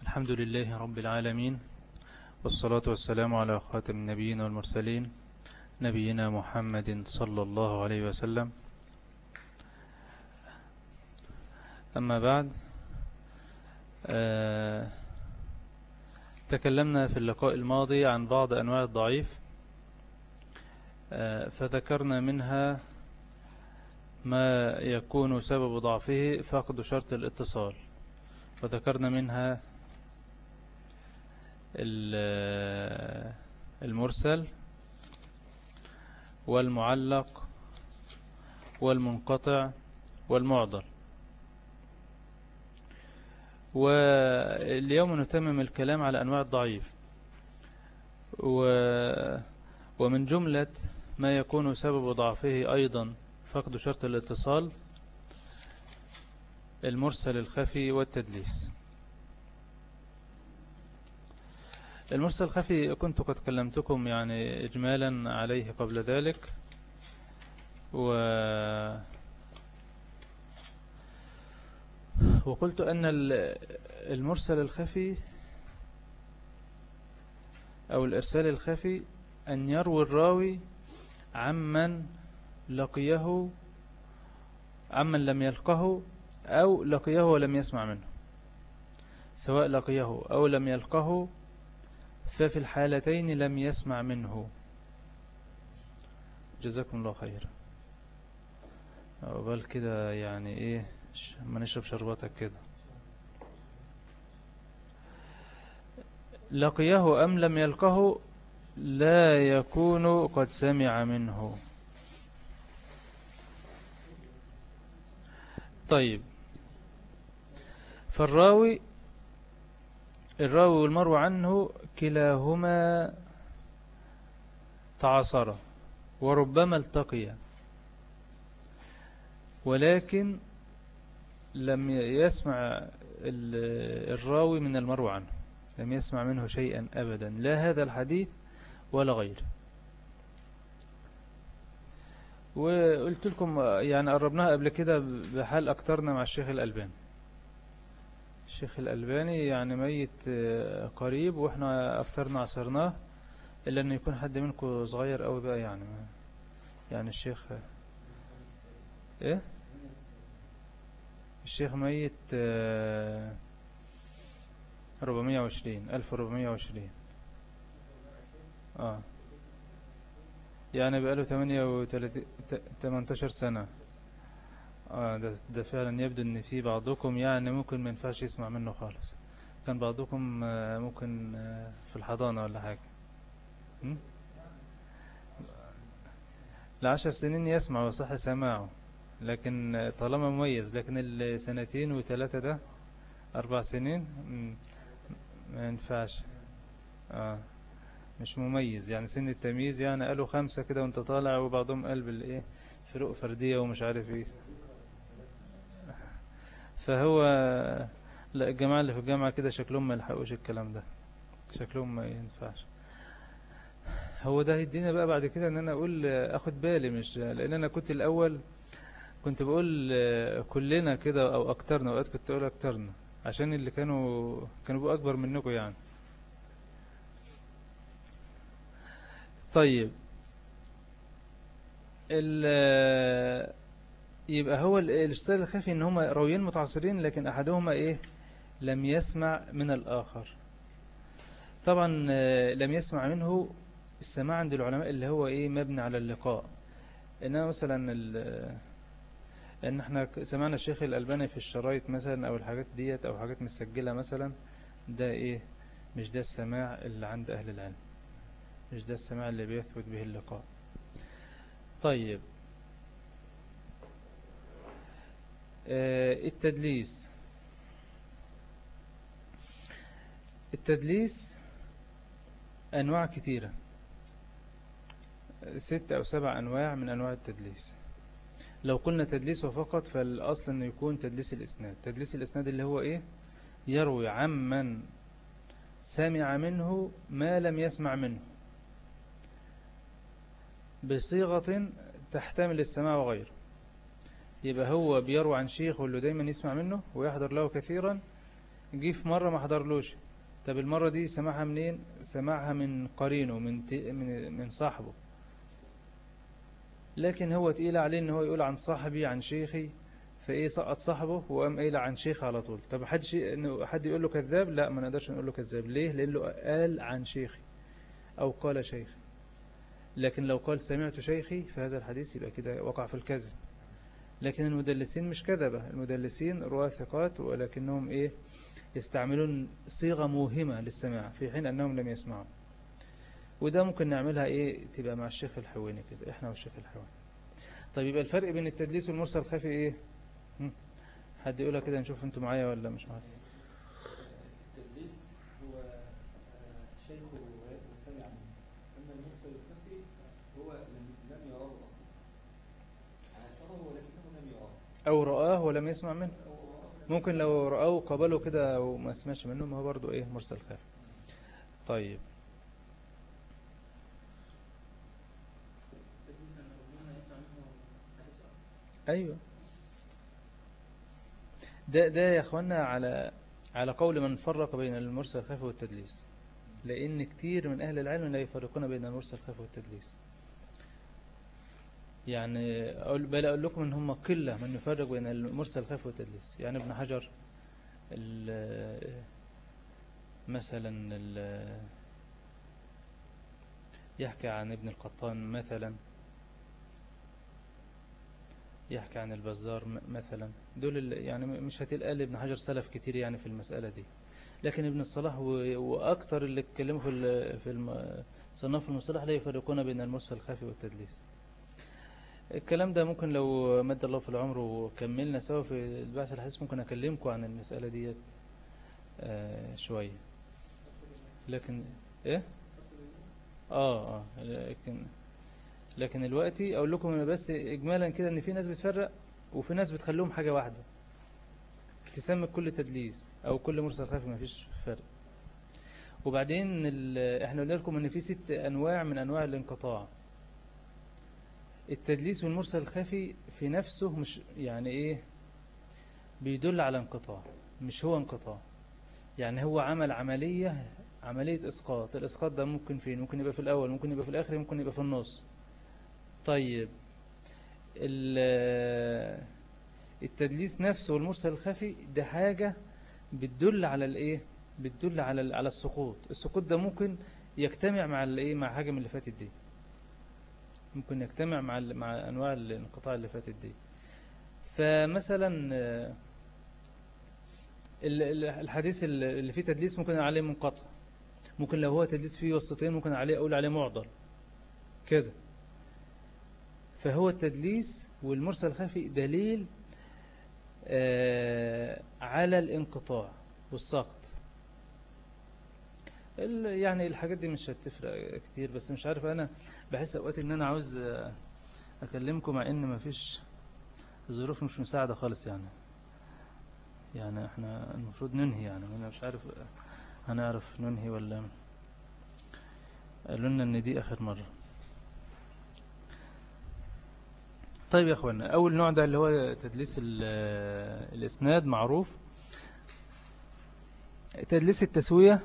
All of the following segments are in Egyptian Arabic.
الحمد لله رب العالمين والصلاة والسلام على خاتم النبيين والمرسلين نبينا محمد صلى الله عليه وسلم أما بعد آه تكلمنا في اللقاء الماضي عن بعض أنواع الضعيف آه فذكرنا منها ما يكون سبب ضعفه فقد شرط الاتصال وذكرنا منها المرسل والمعلق والمنقطع والمعضل واليوم نتمم الكلام على أنواع الضعيف ومن جملة ما يكون سبب ضعفه أيضا فقد شرط الاتصال المرسل الخفي والتدليس المرسل الخفي كنت قد كلمتكم يعني إجمالا عليه قبل ذلك و وقلت أن المرسل الخفي أو الإرسال الخفي أن يروي الراوي عمن لقيه عمن لم يلقه أو لقيه ولم يسمع منه سواء لقيه أو لم يلقه ففي الحالتين لم يسمع منه جزاكم الله خير عقبال كده يعني ايه ما نشرب شرباتك كده لقيه أم لم يلقه لا يكون قد سمع منه طيب فالراوي الراوي والمروي عنه كلاهما تعاصرا وربما التقيا ولكن لم يسمع الراوي من المروي عنه لم يسمع منه شيئا أبدا لا هذا الحديث ولا غيره وقلت لكم يعني قربناها قبل كده بحال أكترنا مع الشيخ الألباني الشيخ الألباني يعني ميت قريب وإحنا أكترنا عصرناه إلا أن يكون حد منكم صغير أوي بقى يعني يعني الشيخ إيه الشيخ ميت 420 1420 آه يعني بقاله 38 18 سنة آه ده, ده فعلا يبدو ان في بعضكم يعني ممكن ما ينفعش يسمع منه خالص كان بعضكم آه ممكن آه في الحضانة ولا حاجة لعشر سنين يسمع وصح سماعه لكن طالما مميز لكن السنتين وثلاثة ده أربع سنين ما ينفعش آه مش مميز يعني سن التمييز يعني قالوا خمسة كده وانت طالع وبعضهم قال بالايه فروق فردية ومش عارف ايه فهو لا الجماعة اللي في الجامعة كده شكلهم ما يلحقوش الكلام ده شكلهم ما ينفعش هو ده هيدينا بقى بعد كده ان انا اقول اخد بالي مش لان انا كنت الاول كنت بقول كلنا كده او اكترنا اوقات كنت اقول اكترنا عشان اللي كانوا كانوا بقوا اكبر منكم يعني طيب يبقى هو الارسال الخفي ان هما راويين متعاصرين لكن احدهما ايه لم يسمع من الاخر طبعا لم يسمع منه السماع عند العلماء اللي هو ايه مبني على اللقاء انما مثلا ان احنا سمعنا الشيخ الالباني في الشرايط مثلا او الحاجات ديت او حاجات مسجلة مثلا ده ايه مش ده السماع اللي عند اهل العلم مش ده السماع اللي بيثبت به اللقاء طيب آه التدليس التدليس أنواع كتيرة ست أو سبع أنواع من أنواع التدليس لو قلنا تدليسه فقط فالأصل أنه يكون تدليس الإسناد تدليس الإسناد اللي هو إيه يروي عمن سمع منه ما لم يسمع منه بصيغة تحتمل السماع وغيره يبقى هو بيروي عن شيخ واللي دايما يسمع منه ويحضر له كثيرا جه في مرة ما حضرلوش طب المرة دي سمعها منين سمعها من قرينه من من من صاحبه لكن هو تقيل عليه ان هو يقول عن صاحبي عن شيخي فايه سقط صاحبه وقام قايل عن شيخ على طول طب حد شيء انه حد يقول له كذاب لا ما نقدرش نقول له كذاب ليه لانه قال عن شيخي او قال شيخي لكن لو قال سمعت شيخي فهذا الحديث يبقى كده وقع في الكذب لكن المدلسين مش كذبة المدلسين رواة ثقات ولكنهم ايه يستعملون صيغة موهمة للسماع في حين انهم لم يسمعوا وده ممكن نعملها ايه تبقى مع الشيخ الحويني كده احنا والشيخ الحويني طيب يبقى الفرق بين التدليس والمرسل الخفي ايه حد يقولها كده نشوف انتوا معايا ولا مش معايا التدليس هو شيخ وسمع منه أما المرسل الخفي هو لم لم يراه أصلا عاصره ولكنه لم يراه او رآه ولم يسمع منه أو رآه ممكن لو رآه قبله كده وما سمعش منه ما هو برضو ايه مرسل خفي طيب التدليس أن ربما يسمع منه حديث آخر. ايوه ده ده يا اخوانا على على قول من فرق بين المرسل الخفي والتدليس لان كتير من اهل العلم لا يفرقون بين المرسل الخفي والتدليس يعني أقول بل اقول لكم ان هم قله من يفرق بين المرسل الخفي والتدليس يعني ابن حجر ال- مثلا ال- يحكي عن ابن القطان مثلا يحكي عن البزار م- مثلا دول ال- يعني م- مش هتلقى لابن حجر سلف كتير يعني في المسألة دي لكن ابن الصلاح و- وأكتر اللي اتكلموا في ال- في الم- صنف المصطلح لا يفرقون بين المرسل الخفي والتدليس الكلام ده ممكن لو مد الله في العمر وكملنا سوا في البحث الحديث ممكن أكلمكم عن المسألة ديت آه، شوية لكن ايه اه اه لكن لكن دلوقتي اقول لكم أنا بس اجمالا كده ان في ناس بتفرق وفي ناس بتخليهم حاجة واحدة تسمى كل تدليس او كل مرسل خفي ما فيش فرق وبعدين ال- احنا قلنا لكم ان في ست انواع من انواع الانقطاع التدليس والمرسل الخفي في نفسه مش يعني ايه بيدل على انقطاع مش هو انقطاع يعني هو عمل عملية عملية اسقاط الاسقاط ده ممكن فين ممكن يبقى في الاول ممكن يبقى في الاخر ممكن يبقى في النص طيب ال- التدليس نفسه والمرسل الخفي ده حاجة بتدل على الايه بتدل على ال- على السقوط السقوط ده ممكن يجتمع مع الايه مع حاجة من اللي فاتت دي ممكن يجتمع مع ال- مع انواع الانقطاع اللي فاتت دي فمثلا آه، ال- ال- الحديث ال- اللي فيه تدليس ممكن عليه منقطع ممكن لو هو تدليس فيه وسطين ممكن عليه اقول عليه معضل كده فهو التدليس والمرسل الخفي دليل آه، على الانقطاع والسقط ال- يعني الحاجات دي مش هتفرق كتير بس مش عارف انا بحس اوقات ان انا عاوز آه، اكلمكم مع ان مفيش الظروف مش مساعدة خالص يعني يعني احنا المفروض ننهي يعني انا مش عارف هنعرف ننهي ولا قالوا لنا ان دي اخر مرة طيب يا اخوانا اول نوع ده اللي هو تدليس ال- الاسناد معروف تدليس التسوية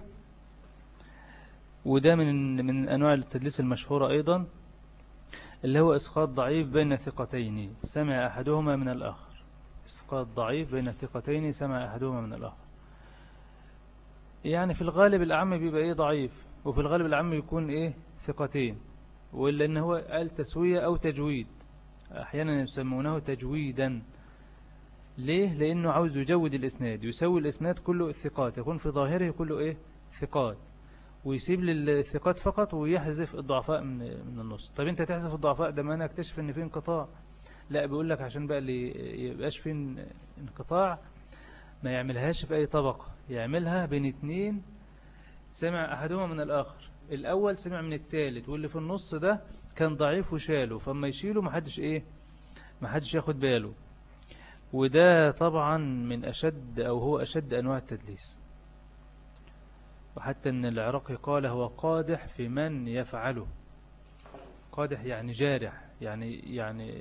وده من من انواع التدليس المشهورة ايضا اللي هو اسقاط ضعيف بين ثقتين سمع احدهما من الاخر اسقاط ضعيف بين ثقتين سمع احدهما من الاخر يعني في الغالب الاعم بيبقى ايه ضعيف وفي الغالب الاعم يكون ايه ثقتين ولا ان هو قال تسوية او تجويد احيانا يسمونه تجويدا ليه لانه عاوز يجود الاسناد يسوي الاسناد كله ثقات يكون في ظاهره كله ايه ثقات ويسيب للثقات فقط ويحذف الضعفاء من من النص طب انت تحذف الضعفاء ده ما انا اكتشف ان في انقطاع لا بيقول لك عشان بقى اللي يبقاش في ان- انقطاع ما يعملهاش في اي طبقة يعملها بين اتنين سمع احدهما من الاخر الاول سمع من التالت واللي في النص ده كان ضعيف وشاله فما يشيله محدش ايه محدش ياخد باله وده طبعا من اشد او هو اشد انواع التدليس وحتى ان العراقي قال هو قادح في من يفعله قادح يعني جارح يعني يعني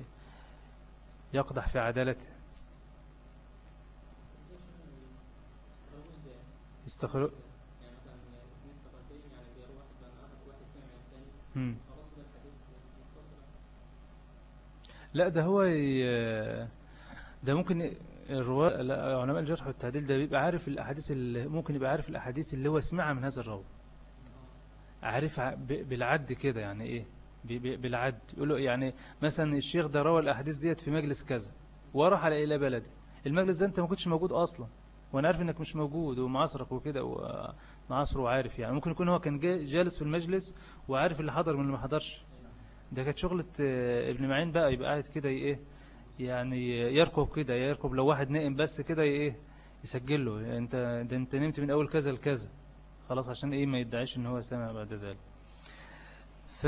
يقدح في عدالته يستخرج يعني مثلا اثنين ثقتين يعني بيروي واحد بان واحد واحد سمع من الثاني مم. خلاص كده الحديث متصل لا ده هو ي- ده ممكن الرواة لا، علماء الجرح والتعديل ده بيبقى عارف الأحاديث اللي ممكن يبقى عارف الأحاديث اللي هو سمعها من هذا الراوي عارف ع- ب- بالعد كده يعني إيه ب- ب- بالعد يقول له يعني مثلا الشيخ ده روى الأحاديث ديت في مجلس كذا وراح على إلى بلده المجلس ده أنت ما كنتش موجود أصلا وأنا عارف إنك مش موجود ومعاصرك وكده ومعاصره وعارف يعني ممكن يكون هو كان جا- جالس في المجلس وعارف اللي حضر من اللي ما حضرش ده كانت شغلة آه، ابن معين بقى يبقى قاعد كده ايه يعني يركب كده يركب لو واحد نائم بس كده ايه يسجل له يعني انت ده انت نمت من اول كذا لكذا خلاص عشان ايه ما يدعيش ان هو سمع بعد ذلك ف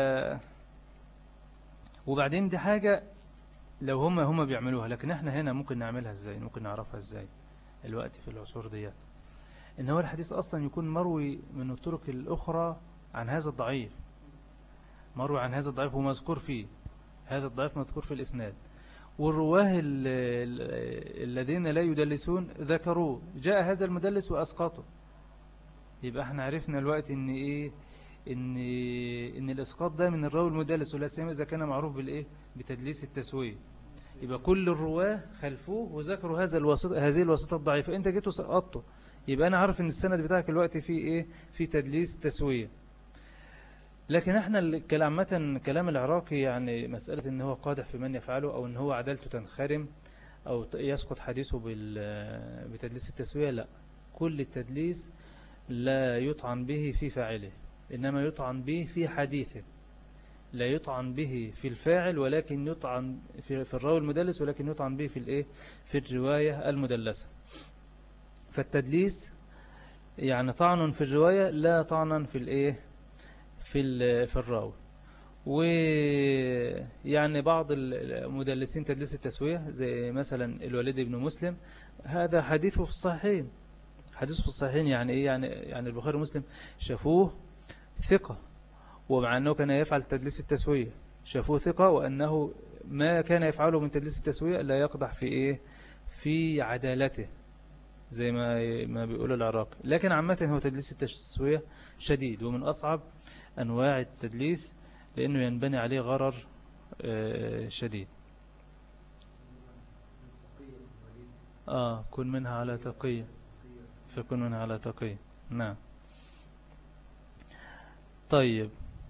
وبعدين دي حاجة لو هم هم بيعملوها لكن احنا هنا ممكن نعملها ازاي ممكن نعرفها ازاي الوقت في العصور ديت ان هو الحديث اصلا يكون مروي من الطرق الاخرى عن هذا الضعيف مروي عن هذا الضعيف ومذكور فيه هذا الضعيف مذكور في الإسناد والرواه ال- ال- الذين لا يدلسون ذكروه جاء هذا المدلس وأسقطه يبقى احنا عرفنا الوقت ان ايه ان ان الاسقاط ده من الراوي المدلس ولا سيما اذا كان معروف بالايه بتدليس التسويه يبقى كل الرواه خلفوه وذكروا هذا الواسطه هذه الواسطه الضعيفه انت جيت وسقطته يبقى انا عارف ان السند بتاعك الوقت فيه ايه في تدليس تسويه لكن احنا الكلام عامة كلام العراقي يعني مسألة ان هو قادح في من يفعله او ان هو عدالته تنخرم او ت- يسقط حديثه بال- بتدليس التسوية لا كل التدليس لا يطعن به في فاعله انما يطعن به في حديثه لا يطعن به في الفاعل ولكن يطعن في, في الراوي المدلس ولكن يطعن به في الايه في الرواية المدلسة فالتدليس يعني طعن في الرواية لا طعنا في الايه في ال- في الراوي ويعني بعض المدلسين تدليس التسوية زي مثلا الوليد بن مسلم هذا حديثه في الصحيحين حديثه في الصحيحين يعني ايه يعني يعني البخاري ومسلم شافوه ثقة ومع انه كان يفعل تدليس التسوية شافوه ثقة وانه ما كان يفعله من تدليس التسوية لا يقدح في ايه في عدالته زي ما ما بيقول العراق لكن عامة هو تدليس التسوية شديد ومن أصعب أنواع التدليس لأنه ينبني عليه غرر آه، شديد آه كن منها على تقية فكن منها على تقية نعم طيب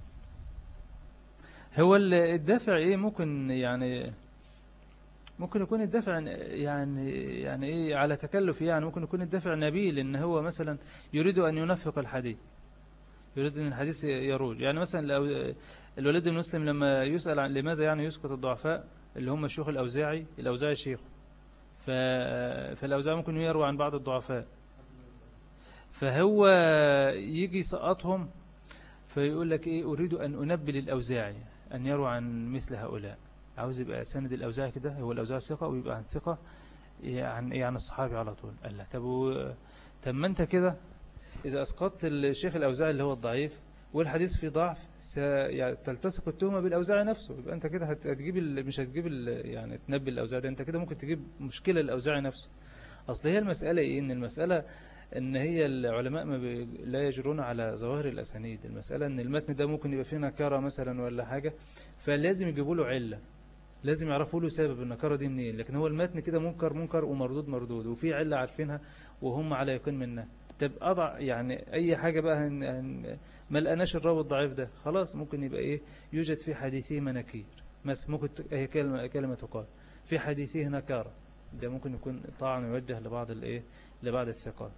هو ال- الدافع ايه ممكن يعني ممكن يكون الدافع يعني يعني ايه على تكلف يعني ممكن يكون الدافع نبيل ان هو مثلا يريد ان ينفق الحديث يريد ان الحديث يروج يعني مثلا لو الوليد بن مسلم لما يسأل عن لماذا يعني يسقط الضعفاء اللي هم الشيوخ الأوزاعي الأوزاعي شيخ ف... فالأوزاعي ممكن يروي عن بعض الضعفاء فهو يجي يسقطهم فيقول لك ايه اريد ان انبه للاوزاعي ان يروى عن مثل هؤلاء عاوز يبقى سند الاوزاعي كده هو الاوزاعي ثقه ويبقى عن ثقه إيه عن ايه عن الصحابي على طول قال له طب و- طب ما انت كده اذا اسقطت الشيخ الاوزاعي اللي هو الضعيف والحديث فيه ضعف س... يعني تلتصق التهمه بالاوزاعي نفسه يبقى انت كده هت- هتجيب ال... مش هتجيب ال... يعني تنبي الاوزاعي ده انت كده ممكن تجيب مشكله للاوزاعي نفسه اصل هي المساله ايه ان المساله ان هي العلماء ما بي... لا يجرون على ظواهر الاسانيد المساله ان المتن ده ممكن يبقى فيه نكره مثلا ولا حاجه فلازم يجيبوا له عله لازم يعرفوا له سبب النكره دي منين لكن هو المتن كده منكر منكر ومردود مردود وفي عله عارفينها وهم على يقين منها طب اضع يعني اي حاجه بقى هن... هن... ما لقناش الراوي الضعيف ده خلاص ممكن يبقى ايه يوجد في حديثه مناكير مثلا ممكن ت... هي كلمه كلمه تقال في حديثه نكاره ده ممكن يكون طعن يوجه لبعض الايه لبعض الثقات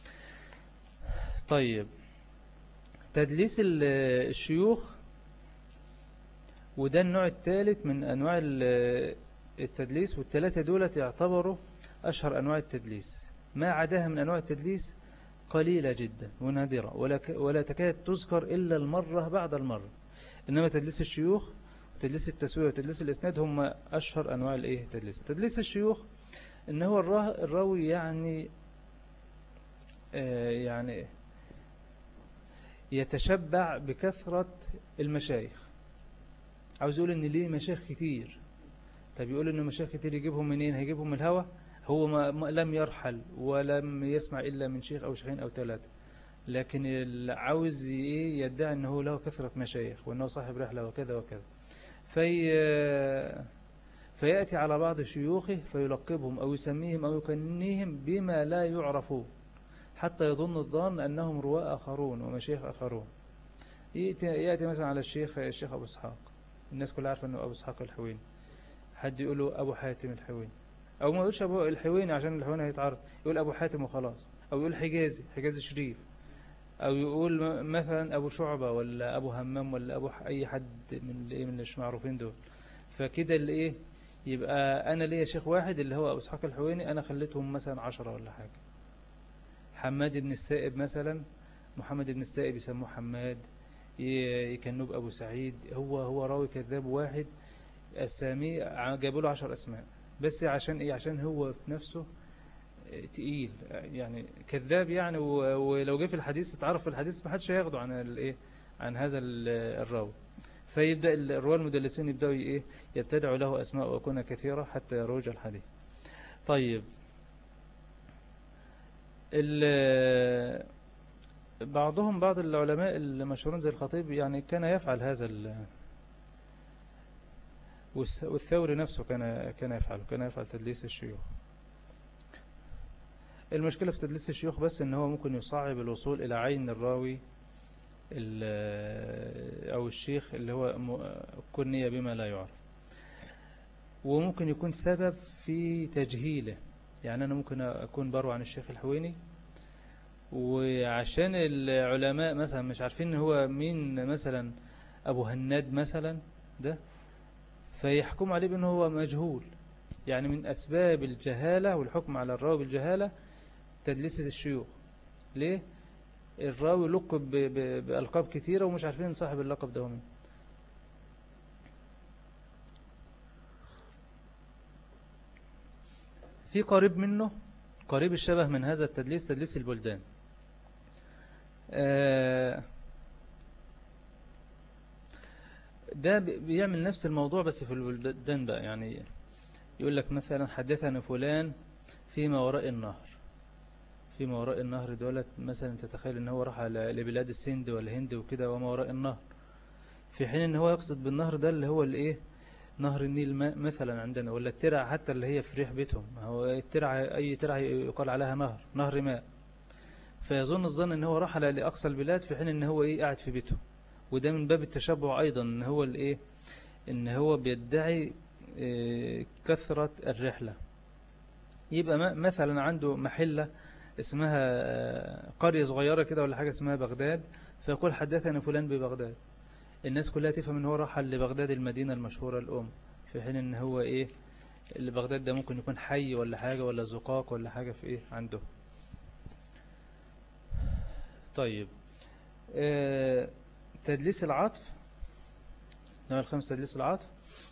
طيب تدليس ال- الشيوخ وده النوع الثالث من انواع ال- التدليس والثلاثه دولت يعتبروا اشهر انواع التدليس ما عداها من انواع التدليس قليله جدا ونادره ولا ك- ولا تكاد تذكر الا المره بعد المره انما تدليس الشيوخ وتدليس التسويه وتدليس الاسناد هم اشهر انواع الايه التدليس تدليس الشيوخ ان هو الرا- الراوي يعني آه، يعني يتشبع بكثرة المشايخ عاوز يقول ان ليه مشايخ كتير طب يقول انه مشايخ كتير يجيبهم منين هيجيبهم من الهوى هو ما ما- لم يرحل ولم يسمع إلا من شيخ أو شيخين أو ثلاثة لكن اللي عاوز إيه يدعي أنه هو له كثرة مشايخ وأنه صاحب رحلة وكذا وكذا في فيأتي على بعض شيوخه فيلقبهم أو يسميهم أو يكنيهم بما لا يعرفون حتى يظن الظان أنهم رواة آخرون ومشايخ آخرون يأتي, يأتي مثلا على الشيخ الشيخ أبو إسحاق الناس كلها عارفة أنه أبو إسحاق الحويني حد يقول له أبو حاتم الحويني أو ما يقولش أبو الحويني عشان الحويني هيتعرف يقول أبو حاتم وخلاص أو يقول حجازي حجازي شريف أو يقول م- مثلا أبو شعبة ولا أبو همام ولا أبو ح- أي حد من اللي إيه من اللي مش معروفين دول فكده اللي إيه يبقى أنا ليا شيخ واحد اللي هو أبو إسحاق الحويني أنا خليتهم مثلا عشرة ولا حاجة حماد بن السائب مثلا محمد بن السائب يسموه حماد ي- يكنوه بأبو سعيد هو هو راوي كذاب واحد أسامي ع- جابوا له عشر أسماء بس عشان إيه عشان هو في نفسه آه، تقيل آه، يعني كذاب يعني و- ولو جه في الحديث اتعرف في الحديث ما حدش هياخده عن الايه عن هذا ال- الراوي فيبدأ ال- الرواة المدلسين يبدأوا ي- ايه يبتدعوا له أسماء وأكون كثيرة حتى يروج الحديث طيب ال- بعضهم بعض العلماء المشهورين زي الخطيب يعني كان يفعل هذا ال- والس- والثوري نفسه كان كان يفعله كان يفعل تدليس الشيوخ المشكلة في تدليس الشيوخ بس ان هو ممكن يصعب الوصول الى عين الراوي ال- او الشيخ اللي هو م- كنية بما لا يعرف وممكن يكون سبب في تجهيله يعني انا ممكن اكون بروي عن الشيخ الحويني وعشان العلماء مثلا مش عارفين ان هو مين مثلا ابو هناد مثلا ده فيحكم عليه بأنه هو مجهول يعني من أسباب الجهالة والحكم على الراوي بالجهالة تدليس الشيوخ ليه؟ الراوي لقب ب- ب- بألقاب كتيرة ومش عارفين صاحب اللقب ده هو مين في قريب منه قريب الشبه من هذا التدليس تدليس البلدان آه، ده بي- بيعمل نفس الموضوع بس في البلدان بقى يعني يقول لك مثلا حدثنا فلان فيما وراء النهر فيما وراء النهر دولت مثلا تتخيل ان هو راح على- لبلاد السند والهند وكده وما وراء النهر في حين ان هو يقصد بالنهر ده اللي هو الايه نهر النيل ما- مثلا عندنا ولا الترع حتى اللي هي في ريح بيتهم ما هو الترع اي ترع يقال عليها نهر نهر ماء فيظن الظن ان هو رحل لاقصى البلاد في حين ان هو ايه قاعد في بيته وده من باب التشبع ايضا ان هو الايه ان هو بيدعي إيه، كثرة الرحلة يبقى م- مثلا عنده محلة اسمها آه، قرية صغيرة كده ولا حاجة اسمها بغداد فيقول حدثنا فلان ببغداد الناس كلها تفهم ان هو رحل لبغداد المدينة المشهورة الأم في حين ان هو ايه اللي بغداد ده ممكن يكون حي ولا حاجة ولا زقاق ولا حاجة في ايه عنده طيب آه، تدليس العطف نوع الخامس تدليس العطف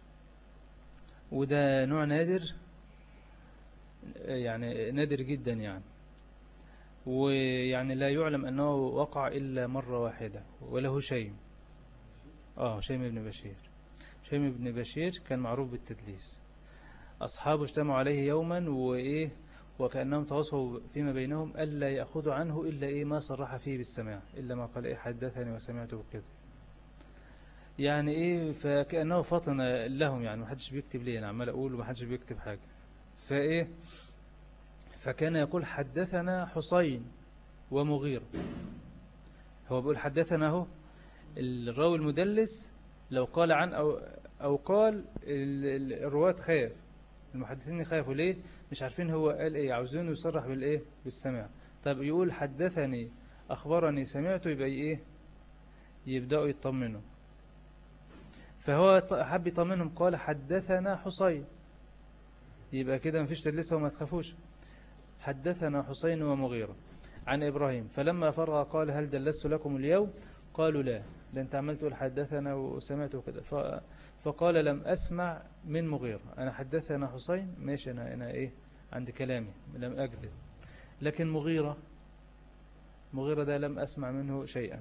وده نوع نادر آه، يعني نادر جدا يعني ويعني لا يعلم أنه وقع إلا مرة واحدة وله شيم آه شيم بن بشير شيم بن بشير كان معروف بالتدليس أصحابه اجتمعوا عليه يوما وإيه وكأنهم تواصوا فيما بينهم ألا يأخذوا عنه إلا إيه ما صرح فيه بالسماع إلا ما قال إيه حدثني وسمعته كده يعني إيه فكأنه فطن لهم يعني ما حدش بيكتب ليه أنا عمال أقول وما حدش بيكتب حاجة فإيه فكان يقول حدثنا حسين ومغيرة هو بيقول حدثنا هو الراوي المدلس لو قال عن أو, أو قال ال- ال- الرواة خاف المحدثين خافوا ليه مش عارفين هو قال ايه عاوزينه يصرح بالايه بالسماع طب يقول حدثني اخبرني سمعته يبقى ايه يبداوا يطمنوا فهو ط- حب يطمنهم قال حدثنا حسين يبقى كده مفيش تدليس وما تخافوش حدثنا حسين ومغيرة عن إبراهيم فلما فرغ قال هل دلست لكم اليوم قالوا لا ده انت عمال تقول حدثنا وسمعته كده ف... فقال لم أسمع من مغيرة أنا حدثنا حسين ماشي أنا, أنا إيه عند كلامي لم أكذب لكن مغيرة مغيرة ده لم أسمع منه شيئا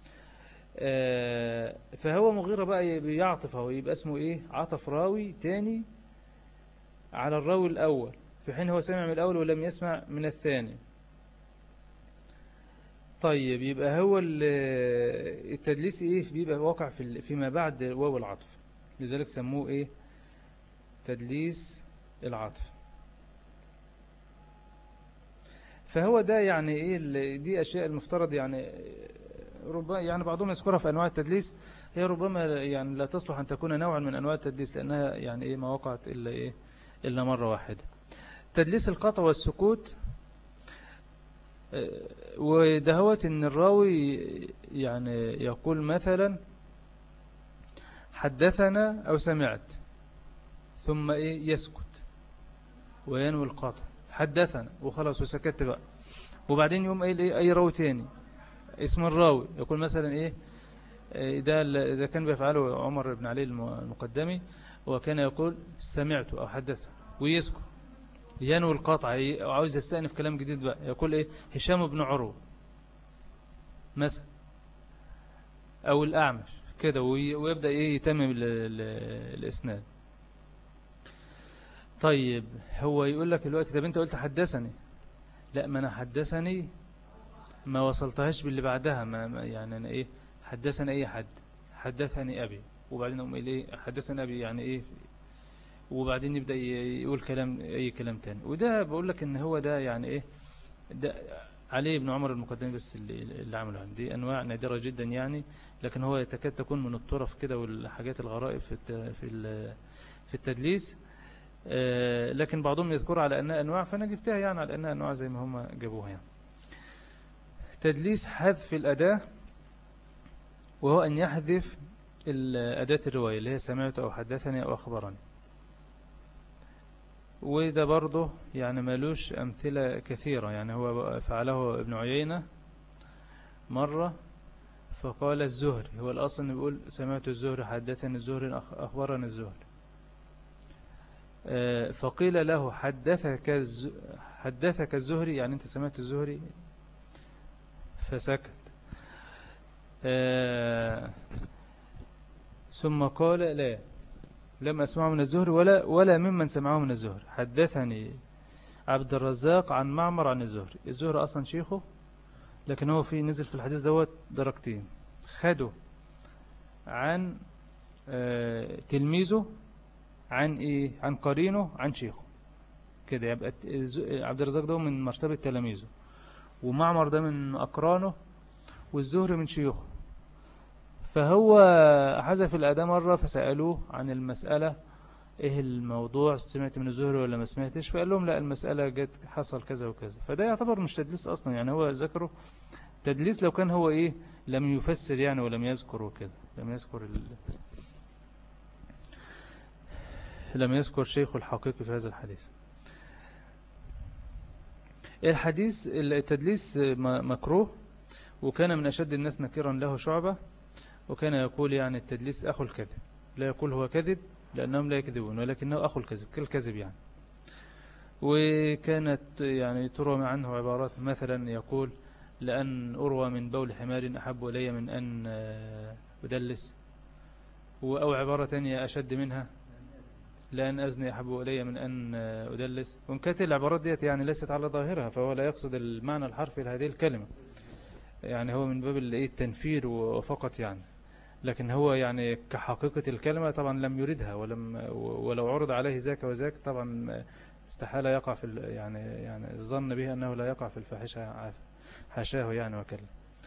آه، فهو مغيرة بقى بيعطف هو يبقى اسمه إيه عطف راوي تاني على الراوي الأول في حين هو سمع من الأول ولم يسمع من الثاني طيب يبقى هو ال- التدليس ايه بيبقى واقع في ال- فيما بعد واو العطف لذلك سموه ايه تدليس العطف فهو ده يعني ايه ال- دي اشياء المفترض يعني ربما يعني بعضهم يذكرها في انواع التدليس هي ربما يعني لا تصلح ان تكون نوعا من انواع التدليس لانها يعني ايه ما وقعت الا ايه الا مره واحده تدليس القطع والسكوت آه، ودهوت ان الراوي يعني يقول مثلا حدثنا او سمعت ثم ايه يسكت وينوي القطع حدثنا وخلاص وسكت بقى وبعدين يوم قايل ايه اي راوي تاني اسم الراوي يقول مثلا ايه إيه ده ال- ده كان بيفعله عمر بن علي الم- المقدمي وكان يقول سمعت او حدث ويسكت ينوي القطع ي- أو عاوز يستأنف كلام جديد بقى يقول ايه هشام بن عروة مثلا او الاعمش كده وي- ويبدأ ايه يتمم ال- ال- الاسناد طيب هو يقول لك دلوقتي طب انت قلت حدثني لا ما انا حدثني ما وصلتهاش باللي بعدها ما ما- يعني انا ايه حدثني اي حد حدثني ابي وبعدين اقوم قايل ايه حدثني ابي يعني ايه وبعدين يبدا ي- يقول كلام اي كلام تاني وده بقول لك ان هو ده يعني ايه ده علي بن عمر المقدمي بس اللي, اللي عمله دي انواع نادره جدا يعني لكن هو تكاد تكون من الطرف كده والحاجات الغرائب في الت- في ال- في التدليس آه، لكن بعضهم يذكر على انها انواع فانا جبتها يعني على انها انواع زي ما هم جابوها يعني تدليس حذف الاداه وهو ان يحذف ال- اداه الروايه اللي هي سمعت او حدثني او اخبرني وده برضه يعني ملوش أمثلة كثيرة يعني هو فعله ابن عيينة مرة فقال الزهري هو الأصل إنه بيقول سمعت الزهري حدثني الزهري أخ- أخبرني الزهري آه، فقيل له حدثك الز... حدثك الزهري يعني أنت سمعت الزهري فسكت آه، ثم قال لا لم أسمعه من الزهري ولا ولا ممن سمعه من الزهري حدثني عبد الرزاق عن معمر عن الزهري الزهري أصلا شيخه لكن هو في نزل في الحديث دوت درجتين خده عن آه، تلميذه عن إيه عن قرينه عن شيخه كده يبقى الت- الز- عبد الرزاق ده من مرتبة تلاميذه ومعمر ده من أقرانه والزهري من شيوخه فهو حذف الأداة مرة فسألوه عن المسألة ايه الموضوع سمعت من الزهري ولا ما سمعتش فقال لهم لا المسألة جت حصل كذا وكذا فده يعتبر مش تدليس أصلا يعني هو ذكره تدليس لو كان هو ايه لم يفسر يعني ولم يذكر وكده لم يذكر ال... لم يذكر شيخ الحقيقي في هذا الحديث الحديث التدليس م- مكروه وكان من أشد الناس نكيرا له شعبة وكان يقول يعني التدليس أخو الكذب لا يقول هو كذب لأنهم لا يكذبون ولكنه أخو الكذب كالكذب يعني وكانت يعني تروى عنه عبارات مثلا يقول لأن أروى من بول حمار أحب إلي من أن آه، أدلس و- أو عبارة تانية أشد منها لأن أزني أحب إلي من أن آه، أدلس وإن كانت العبارات ديت يعني ليست على ظاهرها فهو لا يقصد المعنى الحرفي لهذه الكلمة يعني هو من باب الإيه التنفير وفقط يعني لكن هو يعني كحقيقة الكلمة طبعا لم يردها ولم ولو عرض عليه ذاك وذاك طبعا استحالة يقع في ال- يعني يعني الظن به أنه لا يقع في الفاحشة عاف- حاشاه يعني وكلا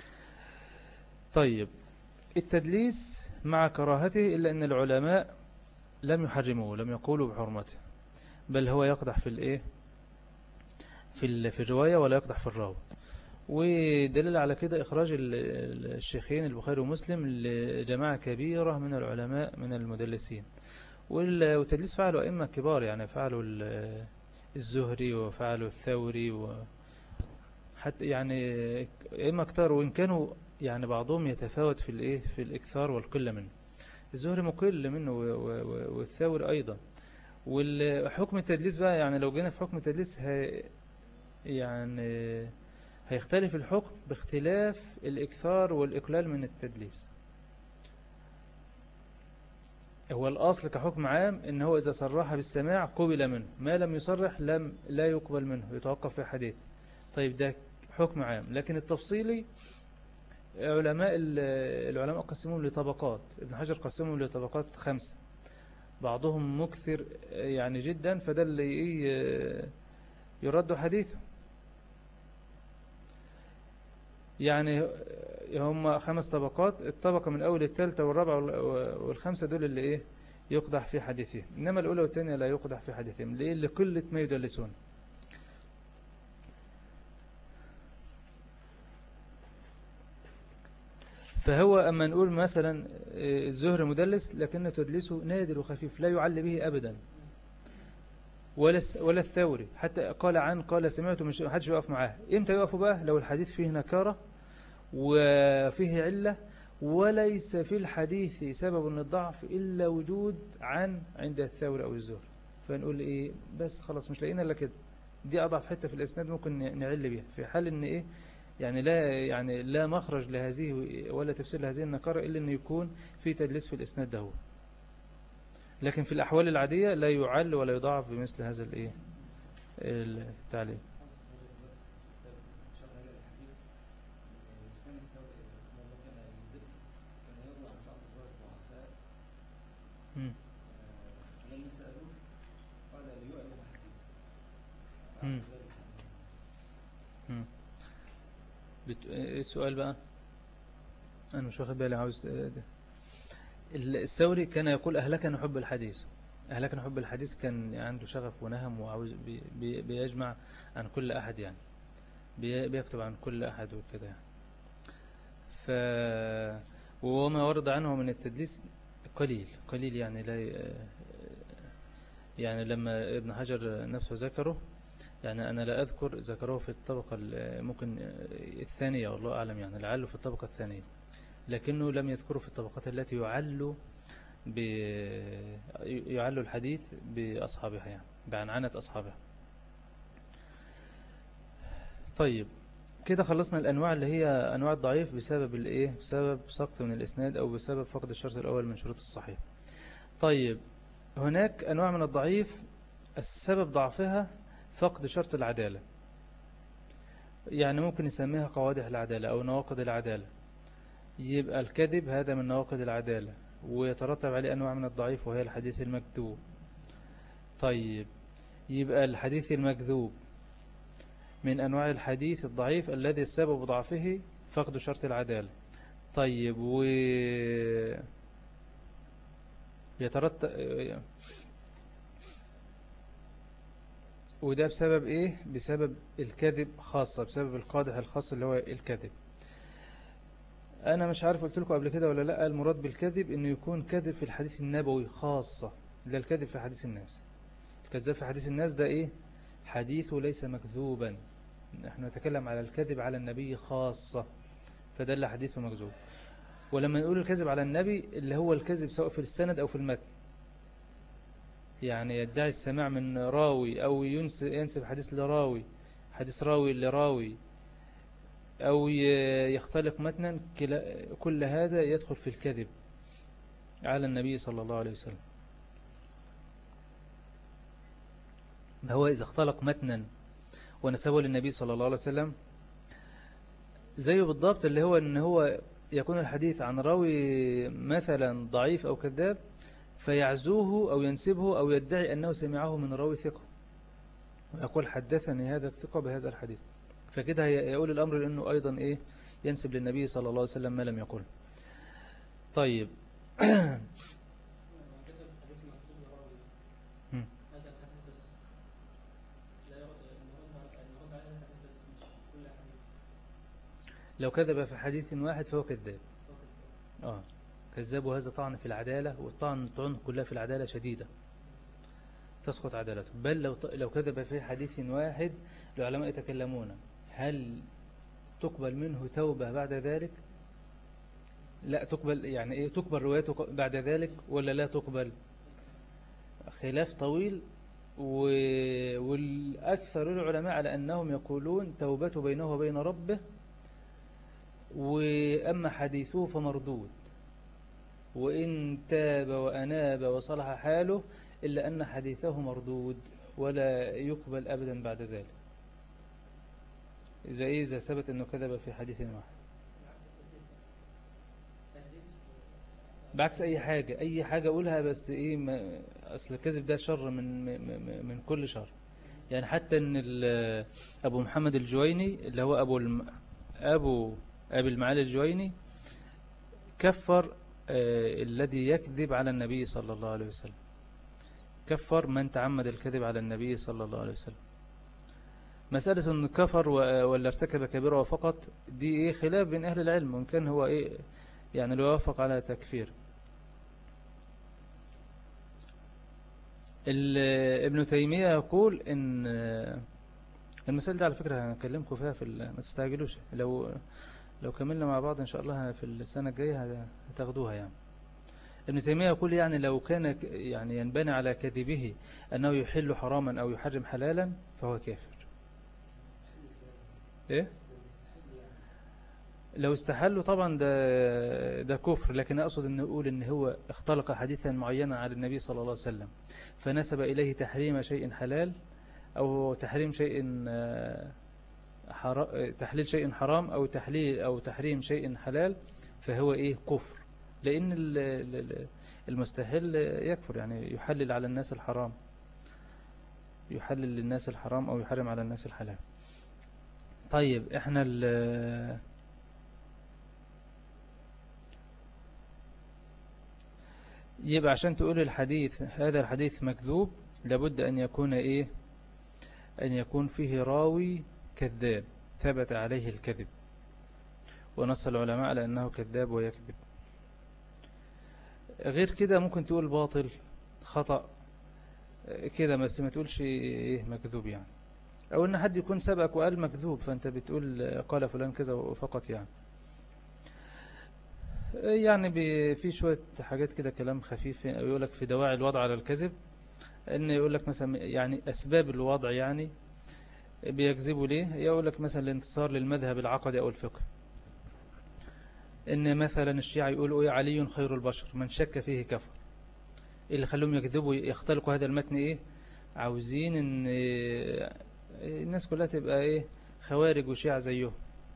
طيب التدليس مع كراهته إلا أن العلماء لم يحرموه لم يقولوا بحرمته بل هو يقدح في الإيه في ال- في الرواية ولا يقدح في الراوي ودليل على كده إخراج ال- ال- الشيخين البخاري ومسلم لجماعة كبيرة من العلماء من المدلسين وال- والتدليس فعلوا أئمة كبار يعني فعلوا ال- الزهري وفعلوا الثوري و حتى يعني أئمة كتار وإن كانوا يعني بعضهم يتفاوت في الإيه في الإكثار والقلة منه الزهري مقل منه و- و- و- والثوري أيضا والحكم التدليس بقى يعني لو جينا في حكم التدليس هي يعني هيختلف الحكم باختلاف الإكثار والإقلال من التدليس هو الأصل كحكم عام إن هو إذا صرح بالسماع قبل منه ما لم يصرح لم لا يقبل منه يتوقف في حديث طيب ده حكم عام لكن التفصيلي علماء ال- العلماء قسموهم لطبقات ابن حجر قسمهم لطبقات خمسة بعضهم مكثر يعني جدا فده اللي إيه يرد حديثه يعني هم خمس طبقات الطبقة من أول الثالثة والرابعة وال- والخمسة دول اللي إيه يقدح في حديثهم إنما الأولى والثانية لا يقدح في حديثهم ليه لقلة ما يدلسون فهو أما نقول مثلا آه، الزهر مدلس لكن تدليسه نادر وخفيف لا يعل به أبدا ولا الس- ولا الثوري حتى قال عن قال سمعته مش حدش يقف معاه امتى يقفوا بقى لو الحديث فيه نكارة وفيه علة وليس في الحديث سبب للضعف إلا وجود عن عند الثوري أو الزهر فنقول إيه بس خلاص مش لاقينا إلا كده دي أضعف حتة في الإسناد ممكن ن- نعل بيها في حال إن إيه يعني لا يعني لا مخرج لهذه ولا تفسير لهذه النكارة إلا إنه يكون في تدليس في الإسناد ده هو لكن في الأحوال العادية لا يعل ولا يضاعف بمثل هذا الإيه التعليم مم. لما سألوه قال ليعلم حديث مم. مم. بت... إيه السؤال بقى أنا مش واخد بالي عاوز ده. ال- الثوري كان يقول أهلكنا حب الحديث أهلكنا حب الحديث كان عنده شغف ونهم وعاوز بي... بي... بيجمع عن كل أحد يعني بي... بيكتب عن كل أحد وكده يعني ف وما ورد عنه من التدليس قليل قليل يعني لا ي- يعني لما ابن حجر نفسه ذكره يعني أنا لا أذكر ذكروه في الطبقة ال- ممكن الثانية والله أعلم يعني لعله في الطبقة الثانية لكنه لم يذكره في الطبقات التي يعل ب يعل الحديث بأصحابها يعني بعنعنة أصحابها طيب كده خلصنا الأنواع اللي هي أنواع الضعيف بسبب الإيه بسبب سقط من الإسناد أو بسبب فقد الشرط الأول من شروط الصحيح طيب هناك أنواع من الضعيف السبب ضعفها فقد شرط العدالة يعني ممكن نسميها قوادح العدالة أو نواقض العدالة يبقى الكذب هذا من نواقض العدالة ويترتب عليه أنواع من الضعيف وهي الحديث المكذوب طيب يبقى الحديث المكذوب من أنواع الحديث الضعيف الذي سبب ضعفه فقد شرط العدالة طيب و يترتب وده بسبب ايه بسبب الكذب خاصة بسبب القادح الخاص اللي هو الكذب انا مش عارف قلت لكم قبل كده ولا لا المراد بالكذب انه يكون كذب في الحديث النبوي خاصة لا الكذب في حديث الناس الكذاب في حديث الناس ده ايه حديثه ليس مكذوبا نحن نتكلم على الكذب على النبي خاصة فده اللي حديثه مكذوب ولما نقول الكذب على النبي اللي هو الكذب سواء في السند أو في المتن يعني يدعي السماع من راوي أو ينس- ينسب حديث لراوي حديث راوي لراوي أو ي- يختلق متنا كلا- كل هذا يدخل في الكذب على النبي صلى الله عليه وسلم هو إذا اختلق متنا ونسبه للنبي صلى الله عليه وسلم زيه بالضبط اللي هو ان هو يكون الحديث عن راوي مثلا ضعيف او كذاب فيعزوه او ينسبه او يدعي انه سمعه من راوي ثقة ويقول حدثني هذا الثقة بهذا الحديث فكده هي- يقول الامر لانه ايضا ايه ينسب للنبي صلى الله عليه وسلم ما لم يقل طيب كتب حديث مقصود لراوي مم. هذا الحديث بس لا يرد نرد على نرد على هذا الحديث بس مش كل حديث لو كذب في حديث واحد فهو كذاب فقط اه كذاب وهذا طعن في العدالة والطعن الطعن كلها في العدالة شديدة تسقط عدالته بل لو لو كذب في حديث واحد العلماء يتكلمون هل تقبل منه توبة بعد ذلك لا تقبل يعني ايه تقبل روايته بعد ذلك ولا لا تقبل خلاف طويل و... والأكثر العلماء على أنهم يقولون توبته بينه وبين ربه وأما حديثه فمردود وإن تاب وأناب وصلح حاله إلا أن حديثه مردود ولا يقبل أبدا بعد ذلك إذا إيه إذا ثبت أنه كذب في حديث واحد بعكس أي حاجة أي حاجة أقولها بس إيه ما أصل الكذب ده شر من من- من من كل شر يعني حتى إن ال- أبو محمد الجويني اللي هو أبو الم أبو أبي المعالي الجويني كفر آه، الذي يكذب على النبي صلى الله عليه وسلم كفر من تعمد الكذب على النبي صلى الله عليه وسلم مسألة أن كفر و- ولا ارتكب كبيرة فقط دي إيه خلاف بين أهل العلم وإن كان هو إيه يعني لو يوافق على تكفير ال- ابن تيمية يقول إن المسألة دي على فكرة هنكلمكم فيها في ال- ما تستعجلوش لو لو كملنا مع بعض إن شاء الله في السنة الجاية هتاخدوها يعني ابن تيمية يقول يعني لو كان ك- يعني ينبني على كذبه أنه يحل حراما أو يحرم حلالا فهو كافر إيه؟ لو استحلوا طبعا ده ده كفر لكن أقصد أن أقول أن هو اختلق حديثا معينا على النبي صلى الله عليه وسلم فنسب إليه تحريم شيء حلال أو تحريم شيء آه، حرا- تحليل شيء حرام أو تحليل أو تحريم شيء حلال فهو إيه كفر لأن ال- ال- ال- المستحيل يكفر يعني يحلل على الناس الحرام يحلل للناس الحرام أو يحرم على الناس الحلال طيب احنا ال يبقى عشان تقول الحديث هذا الحديث مكذوب لابد أن يكون إيه أن يكون فيه راوي كذاب ثبت عليه الكذب ونص العلماء على أنه كذاب ويكذب غير كده ممكن تقول باطل خطأ كده بس ما تقولش إيه مكذوب يعني أو أن حد يكون سبقك وقال مكذوب فأنت بتقول قال فلان كذا فقط يعني يعني بي- في شوية حاجات كده كلام خفيف يقول لك في دواعي الوضع على الكذب ان يقول لك مثلا يعني اسباب الوضع يعني بيكذبوا ليه يقول لك مثلا الانتصار للمذهب العقدي او الفقه ان مثلا الشيعة يقولوا ايه علي خير البشر من شك فيه كفر إيه اللي خلوهم يكذبوا يختلقوا هذا المتن ايه عاوزين ان إيه الناس كلها تبقى ايه خوارج وشيعة زيهم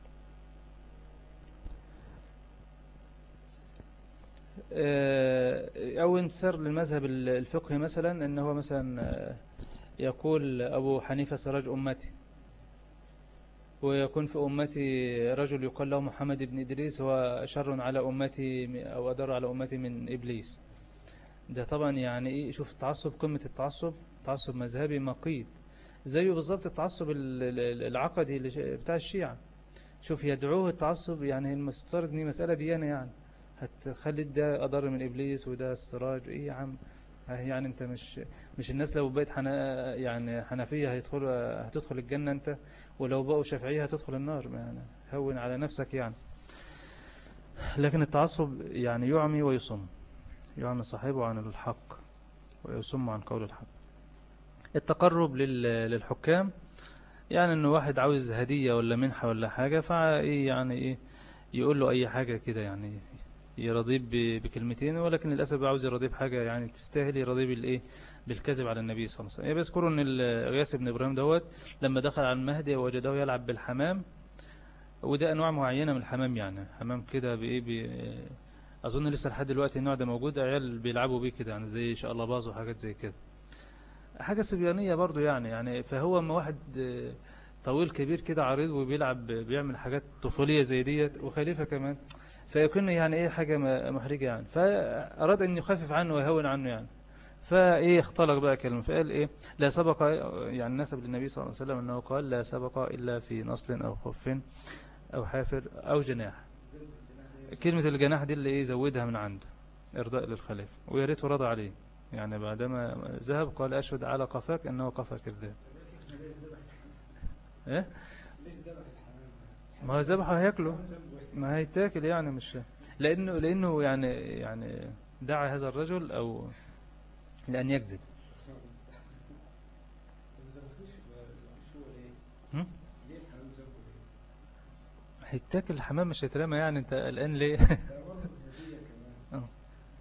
آه، أو انتصار للمذهب الفقهي مثلا أنه هو مثلا آه، يقول أبو حنيفة سراج أمتي ويكون في أمتي رجل يقال له محمد بن إدريس هو شر على أمتي أو أدر على أمتي من إبليس ده طبعا يعني إيه شوف التعصب قمة التعصب تعصب مذهبي مقيت زيه بالظبط التعصب ال- ال- العقدي اللي ش- بتاع الشيعة شوف يدعوه التعصب يعني المفترض ان هي مسألة ديانة يعني هتخلي ده أضر من إبليس وده السراج إيه يا عم ها يعني أنت مش مش الناس لو بقيت حنا يعني حنفية هيدخل هتدخل الجنة أنت ولو بقوا شافعية هتدخل النار يعني هون على نفسك يعني لكن التعصب يعني يعمي ويصم يعمي صاحبه عن الحق ويصم عن قول الحق التقرب لل- للحكام يعني انه واحد عاوز هدية ولا منحة ولا حاجة فايه يعني ايه يقول له اي حاجة كده يعني يرضيه ب- بكلمتين ولكن للأسف عاوز يرضيه بحاجة يعني تستاهل يرضيه بالإيه بالكذب على النبي صلى الله عليه وسلم يعني بيذكروا إن ال- غياث بن إبراهيم دوت لما دخل على المهدي وجده يلعب بالحمام وده أنواع معينة من الحمام يعني حمام كده بإيه بي أظن لسه لحد دلوقتي النوع ده موجود عيال بيلعبوا بيه كده يعني زي شاء الله باظ وحاجات زي كده حاجة صبيانية برضو يعني يعني فهو اما واحد آه، طويل كبير كده عريض وبيلعب بيعمل حاجات طفولية زي ديت وخليفة كمان فيكون يعني ايه حاجة م- محرجة يعني فأراد أن يخفف عنه ويهون عنه يعني فايه اختلق بقى كلمة فقال ايه لا سبق يعني نسب للنبي صلى الله عليه وسلم انه قال لا سبق الا في نصل او خف او حافر او جناح كلمة الجناح دي اللي ايه زودها من عنده ارضاء للخليفة ويا ريته رضى عليه يعني بعدما ذهب قال اشهد على قفاك انه قفا كذاب ايه ما هو ذبحه هياكله ما هيتاكل يعني مش لانه لانه يعني يعني دعا هذا الرجل او لان يكذب هم؟ هيتاكل الحمام مش هيترمى يعني انت الان ليه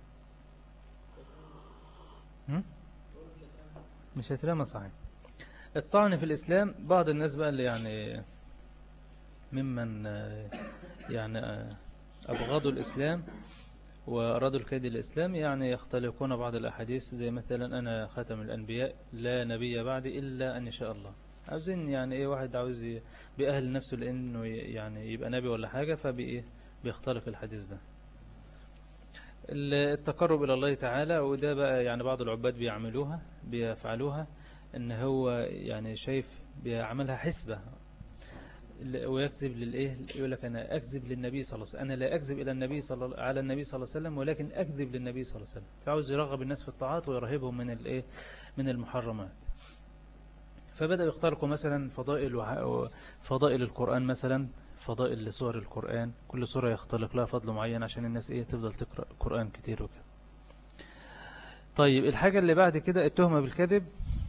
هم؟ مش هترمى صحيح الطعن في الإسلام بعض الناس بقى اللي يعني ممن آه، يعني آه، أبغضوا الإسلام وأرادوا الكيد الإسلام يعني يختلقون بعض الأحاديث زي مثلا أنا خاتم الأنبياء لا نبي بعدي إلا أن يشاء الله عاوزين يعني إيه واحد عاوز ي- بأهل نفسه لأنه ي- يعني يبقى نبي ولا حاجة فبإيه بيختلق الحديث ده ال- التقرب إلى الله تعالى وده بقى يعني بعض العباد بيعملوها بيفعلوها ان هو يعني شايف بيعملها حسبة ل- ويكذب للايه يقول لك انا اكذب للنبي صلى الله عليه وسلم انا لا اكذب الى النبي صلى الله على النبي صلى الله عليه وسلم ولكن اكذب للنبي صلى الله عليه وسلم فعاوز يرغب الناس في الطاعات ويرهبهم من الايه من المحرمات فبدأ يخترقوا مثلا فضائل وح- فضائل القرآن مثلا فضائل لسور القرآن كل سورة يختلق لها فضل معين عشان الناس ايه تفضل تقرأ قرآن كتير وكده طيب الحاجة اللي بعد كده التهمة بالكذب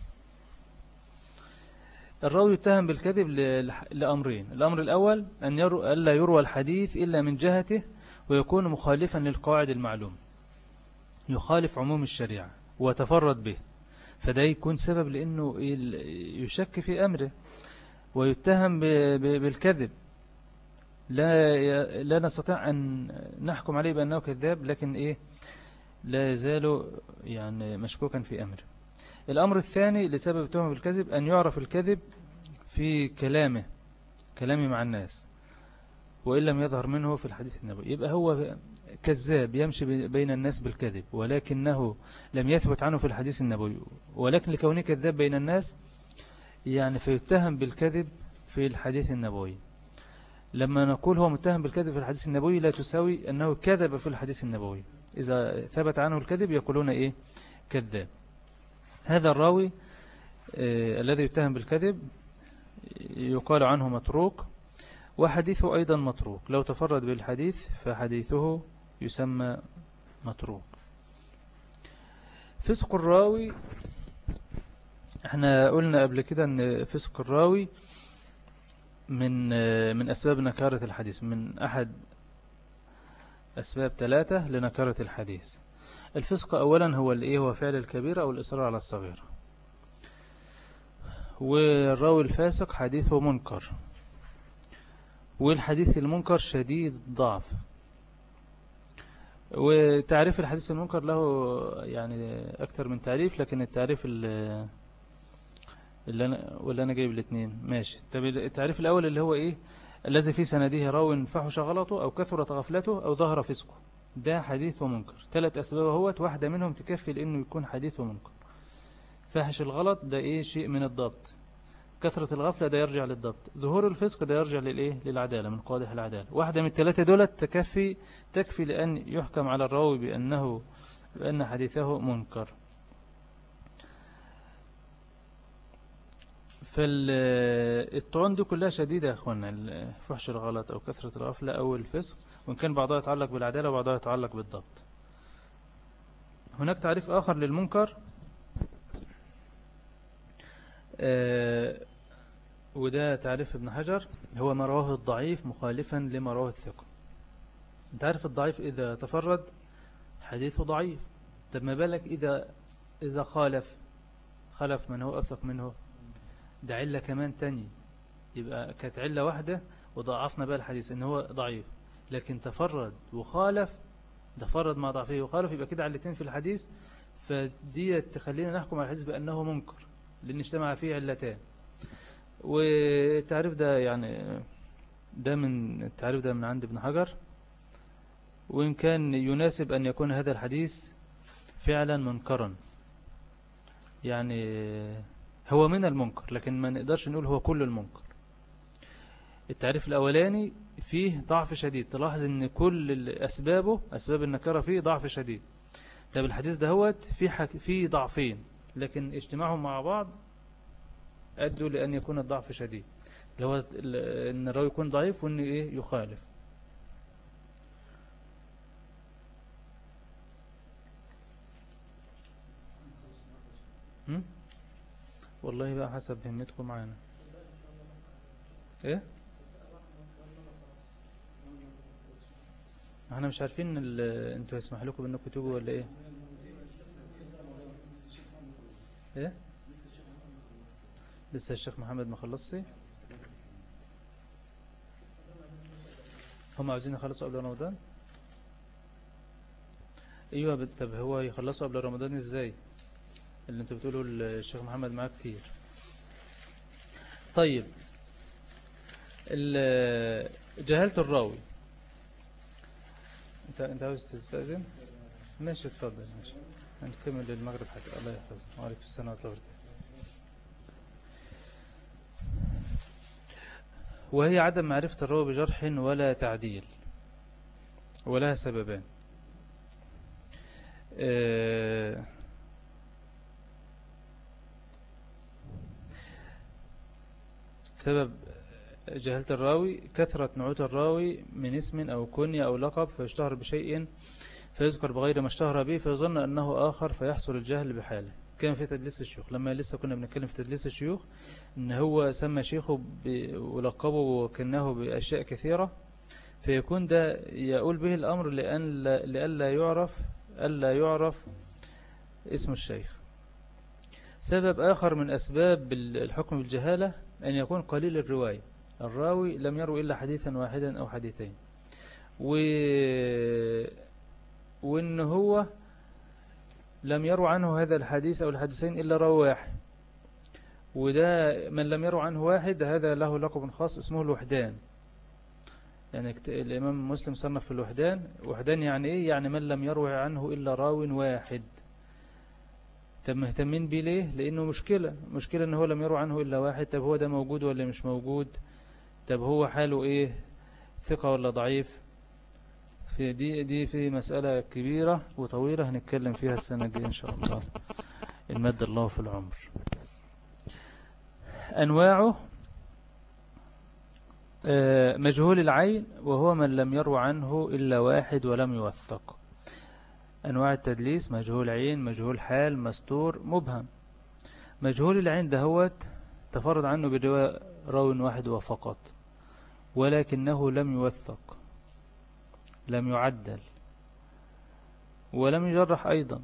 الراوي يتهم بالكذب ل- لح- لأمرين الأمر الأول أن يرو ألا يروى الحديث إلا من جهته ويكون مخالفا للقواعد المعلومة يخالف عموم الشريعة ويتفرد به فده يكون سبب لأنه ال- يشك في أمره ويتهم ب- ب- بالكذب لا ي- لا نستطيع أن نحكم عليه بأنه كذاب لكن إيه لا يزال يعني مشكوكا في أمره الأمر الثاني لسبب التهمة بالكذب أن يعرف الكذب في كلامه كلامه مع الناس وإن لم يظهر منه في الحديث النبوي يبقى هو كذاب يمشي بي- بين الناس بالكذب ولكنه لم يثبت عنه في الحديث النبوي ولكن لكونه كذاب بين الناس يعني فيتهم بالكذب في الحديث النبوي لما نقول هو متهم بالكذب في الحديث النبوي لا تساوي أنه كذب في الحديث النبوي إذا ثبت عنه الكذب يقولون إيه كذاب هذا الراوي آه، الذي يتهم بالكذب يقال عنه متروك وحديثه أيضا متروك لو تفرد بالحديث فحديثه يسمى متروك فسق الراوي احنا قلنا قبل كده ان فسق الراوي من آه، من أسباب نكارة الحديث من أحد أسباب ثلاثة لنكارة الحديث الفسق أولا هو الإيه هو فعل الكبيرة أو الإصرار على الصغيرة والراوي الفاسق حديثه منكر والحديث المنكر شديد الضعف وتعريف الحديث المنكر له يعني أكثر من تعريف لكن التعريف اللي اللي أنا ولا أنا جايب الاثنين ماشي طب التعريف الأول اللي هو إيه الذي في سنده راو فحش غلطه أو كثرت غفلته أو ظهر فسقه ده حديث ومنكر ثلاث أسباب اهوت واحدة منهم تكفي لأنه يكون حديث ومنكر فاحش الغلط ده إيه شيء من الضبط كثرة الغفلة ده يرجع للضبط ظهور الفسق ده يرجع للإيه للعدالة من قادح العدالة واحدة من الثلاثة دولت تكفي تكفي لأن يحكم على الراوي بأنه بأن حديثه منكر فالطعون دي كلها شديدة يا أخوانا فحش الغلط أو كثرة الغفلة أو الفسق وإن كان بعضها يتعلق بالعدالة وبعضها يتعلق بالضبط هناك تعريف آخر للمنكر آه، وده تعريف ابن حجر هو ما رواه الضعيف مخالفا لما رواه الثقة انت عارف الضعيف إذا تفرد حديثه ضعيف طب ما بالك إذا إذا خالف خلف من هو أثق منه ده علة كمان تاني يبقى كانت علة واحدة وضعفنا بقى الحديث ان هو ضعيف لكن تفرد وخالف ده فرد مع ضعفه وخالف يبقى كده علتين في الحديث فدي تخلينا نحكم على الحديث بأنه منكر لأن اجتمع فيه علتان والتعريف ده يعني ده من التعريف ده من عند ابن حجر وإن كان يناسب أن يكون هذا الحديث فعلا منكرا يعني هو من المنكر لكن ما نقدرش نقول هو كل المنكر التعريف الأولاني فيه ضعف شديد تلاحظ ان كل أسبابه أسباب النكرة فيه ضعف شديد طب الحديث ده هو فيه, حك... فيه ضعفين لكن اجتماعهم مع بعض أدوا لأن يكون الضعف شديد اللي هو ال- ان الراوي يكون ضعيف وان ايه يخالف هم؟ والله بقى حسب همتكم معانا ايه احنا مش عارفين ال- انتوا يسمح لكم انكم تيجوا ولا ايه ايه لسه الشيخ محمد ما خلصش لسه الشيخ محمد ما خلصش هم عاوزين يخلصوا قبل رمضان ايوه بت- طب هو يخلصوا قبل رمضان ازاي اللي انتوا بتقولوا الشيخ محمد معاه كتير طيب ال- جهالة الراوي انت انت عاوز تستأذن ماشي اتفضل ماشي هنكمل المغرب حتى الله يحفظك وعليكم السلام ورحمة الله وبركاته وهي عدم معرفة الراوي بجرح ولا تعديل ولها سببان آه، سبب جهالة الراوي كثرة نعوت الراوي من اسم أو كنية أو لقب فيشتهر بشيء فيذكر بغير ما اشتهر به فيظن أنه آخر فيحصل الجهل بحاله كان في تدليس الشيوخ لما لسه كنا بنتكلم في تدليس الشيوخ ان هو سمى شيخه ب- ولقبه وكناه بأشياء كثيرة فيكون ده يقول به الأمر لأن لا- لئلا يعرف ألا يعرف اسم الشيخ سبب آخر من أسباب ال- الحكم بالجهالة أن يكون قليل الرواية الراوي لم يروي إلا حديثا واحدا أو حديثين و... وإن هو لم يروى عنه هذا الحديث أو الحديثين إلا راوي واحد وده من لم يروى عنه واحد هذا له لقب خاص اسمه الوحدان يعني كت- الإمام مسلم صنف في الوحدان وحدان يعني إيه يعني من لم يروي عنه إلا راو واحد طب مهتمين بيه ليه لأنه مشكلة مشكلة إن هو لم يروي عنه إلا واحد طب هو ده موجود ولا مش موجود طب هو حاله إيه ثقة ولا ضعيف في دي دي في مسألة كبيرة وطويلة هنتكلم فيها السنة الجاية إن شاء الله المد الله في العمر أنواعه آه، مجهول العين وهو من لم يروى عنه إلا واحد ولم يوثق أنواع التدليس مجهول عين مجهول حال مستور مبهم مجهول العين دهوت تفرد عنه بالرواية راو واحد وفقط ولكنه لم يوثق لم يعدل ولم يجرح أيضا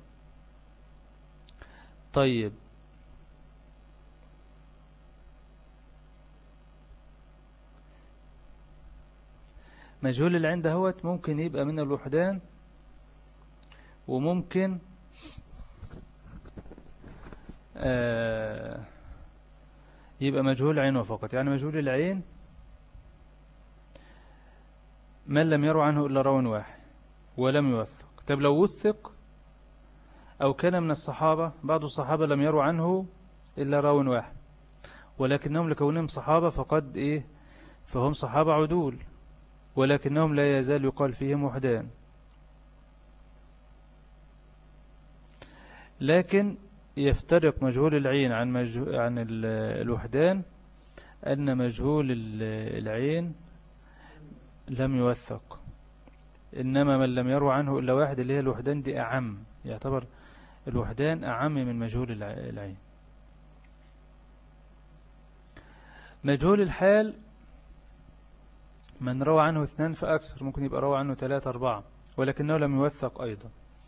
طيب مجهول اللي عنده هوت ممكن يبقى من الوحدان وممكن آه يبقى مجهول عينه فقط يعني مجهول العين من لم يروا عنه إلا راو واحد ولم يوثق طب لو وثق أو كان من الصحابة بعض الصحابة لم يروا عنه إلا راو واحد ولكنهم لكونهم صحابة فقد إيه فهم صحابة عدول ولكنهم لا يزال يقال فيهم وحدان لكن يفترق مجهول العين عن مجهول عن ال- الوحدان أن مجهول ال- العين لم يوثق إنما من لم يروى عنه إلا واحد اللي هي الوحدان دي أعم يعتبر الوحدان أعم من مجهول الع- العين مجهول الحال من روى عنه اثنان فأكثر ممكن يبقى روى عنه ثلاثة أربعة ولكنه لم يوثق أيضا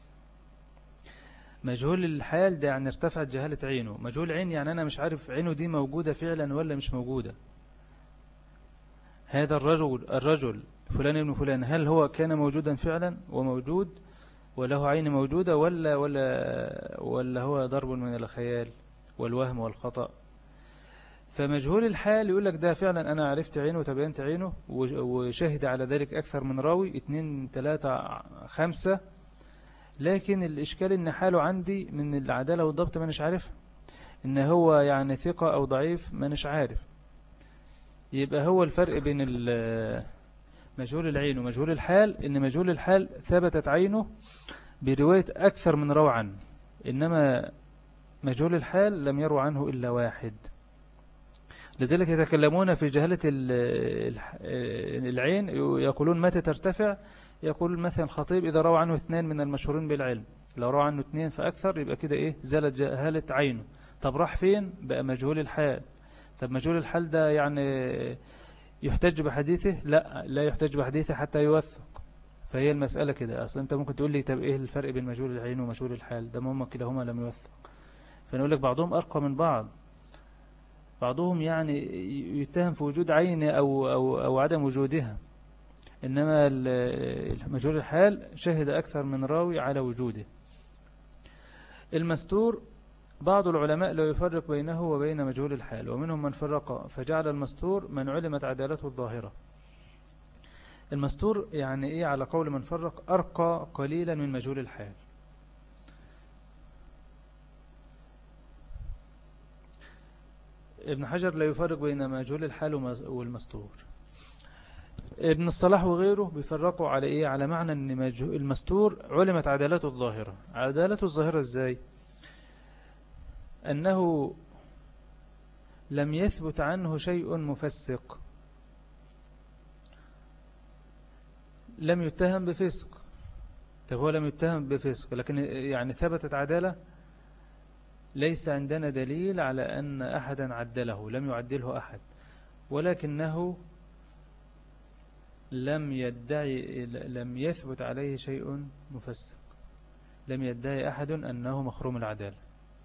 مجهول الحال ده يعني ارتفعت جهالة عينه مجهول عين يعني أنا مش عارف عينه دي موجودة فعلا ولا مش موجودة هذا الرجل الرجل فلان ابن فلان هل هو كان موجودا فعلا وموجود وله عين موجودة ولا ولا ولا هو ضرب من الخيال والوهم والخطأ فمجهول الحال يقول لك ده فعلا أنا عرفت عينه وتبينت عينه وش- وشهد على ذلك أكثر من راوي اتنين تلاتة خمسة لكن الإشكال إن حاله عندي من العدالة والضبط ما نش عارف إن هو يعني ثقة أو ضعيف ما نش عارف يبقى هو الفرق بين ال- مجهول العين ومجهول الحال إن مجهول الحال ثبتت عينه برواية أكثر من روى عنه إنما مجهول الحال لم يروى عنه إلا واحد لذلك يتكلمون في جهلة ال- الح- العين يقولون متى ترتفع يقول مثلا الخطيب إذا روى عنه اثنان من المشهورين بالعلم لو روى عنه اثنين فأكثر يبقى كده إيه زالت جهالة عينه طب راح فين بقى مجهول الحال طب مجهول الحال ده يعني يحتج بحديثه لا لا يحتج بحديثه حتى يوثق فهي المسألة كده أصلا أنت ممكن تقول لي طب إيه الفرق بين مجهول العين ومجهول الحال ده مهما كلاهما لم يوثق فنقول لك بعضهم أرقى من بعض بعضهم يعني يتهم في وجود عين أو, أو, أو عدم وجودها إنما ال- مجهول الحال شهد أكثر من راوي على وجوده المستور بعض العلماء لا يفرق بينه وبين مجهول الحال ومنهم من فرق فجعل المستور من علمت عدالته الظاهرة المستور يعني إيه على قول من فرق أرقى قليلا من مجهول الحال ابن حجر لا يفرق بين مجهول الحال ومز- والمستور ابن الصلاح وغيره بيفرقوا على ايه على معنى ان مجهو- المستور علمت عدالته الظاهرة عدالته الظاهرة ازاي انه لم يثبت عنه شيء مفسق لم يتهم بفسق طب هو لم يتهم بفسق لكن يعني ثبتت عدالة ليس عندنا دليل على أن أحدا عدله لم يعدله أحد ولكنه لم يدعي لم يثبت عليه شيء مفسق لم يدعي أحد أنه مخروم العدالة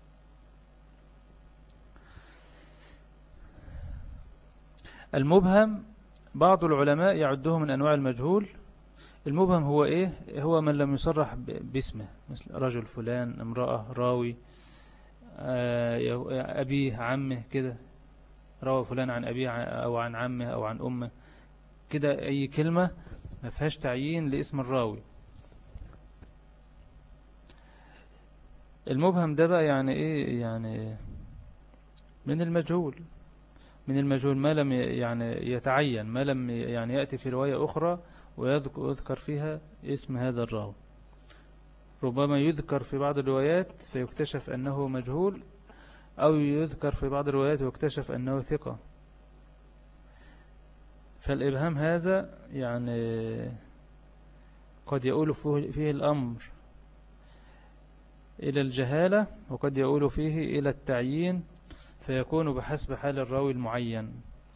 المبهم بعض العلماء يعده من أنواع المجهول المبهم هو إيه هو من لم يصرح ب- باسمه مثل رجل فلان امرأة راوي آه، يو- أبيه عمه كده روى فلان عن أبيه ع- أو عن عمه أو عن أمه كده أي كلمة ما فيهاش تعيين لاسم الراوي المبهم ده بقى يعني إيه يعني من المجهول من المجهول ما لم ي- يعني يتعين ما لم ي- يعني يأتي في رواية أخرى ويذك- ويذكر فيها اسم هذا الراوي ربما يذكر في بعض الروايات فيكتشف أنه مجهول أو يذكر في بعض الروايات ويكتشف أنه ثقة فالإبهام هذا يعني قد يؤول فيه فيه الأمر إلى الجهالة وقد يؤول فيه إلى التعيين فيكون بحسب حال الراوي المعين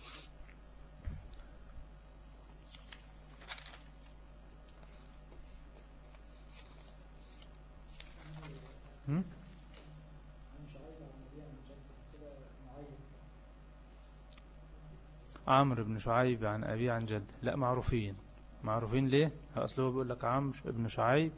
هم؟ عمرو بن شعيب عن أبي عن جد لا معروفين معروفين ليه أصله بيقول لك عمرو بن شعيب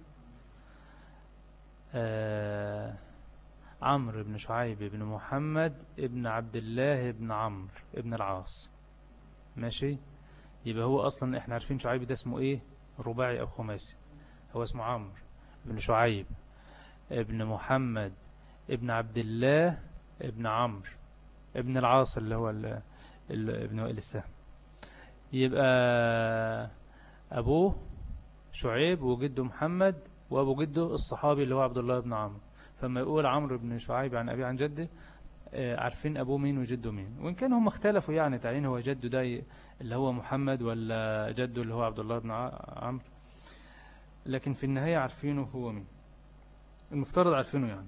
آه عمرو بن شعيب بن محمد ابن عبد الله بن عمرو ابن العاص ماشي يبقى هو أصلا احنا عارفين شعيب ده اسمه ايه رباعي أو خماسي هو اسمه عمرو بن شعيب ابن محمد ابن عبد الله ابن عمرو ابن العاص اللي هو ال- ال- ابن وائل السهم يبقى أبوه شعيب وجده محمد وأبو جده الصحابي اللي هو عبد الله بن عمرو فما يقول عمرو بن شعيب عن أبي عن جده آه، عارفين أبوه مين وجده مين وإن كان هم اختلفوا يعني تعيين هو جده ده ي- اللي هو محمد ولا جده اللي هو عبد الله بن ع- عمرو لكن في النهاية عارفينه هو مين المفترض عارفينه يعني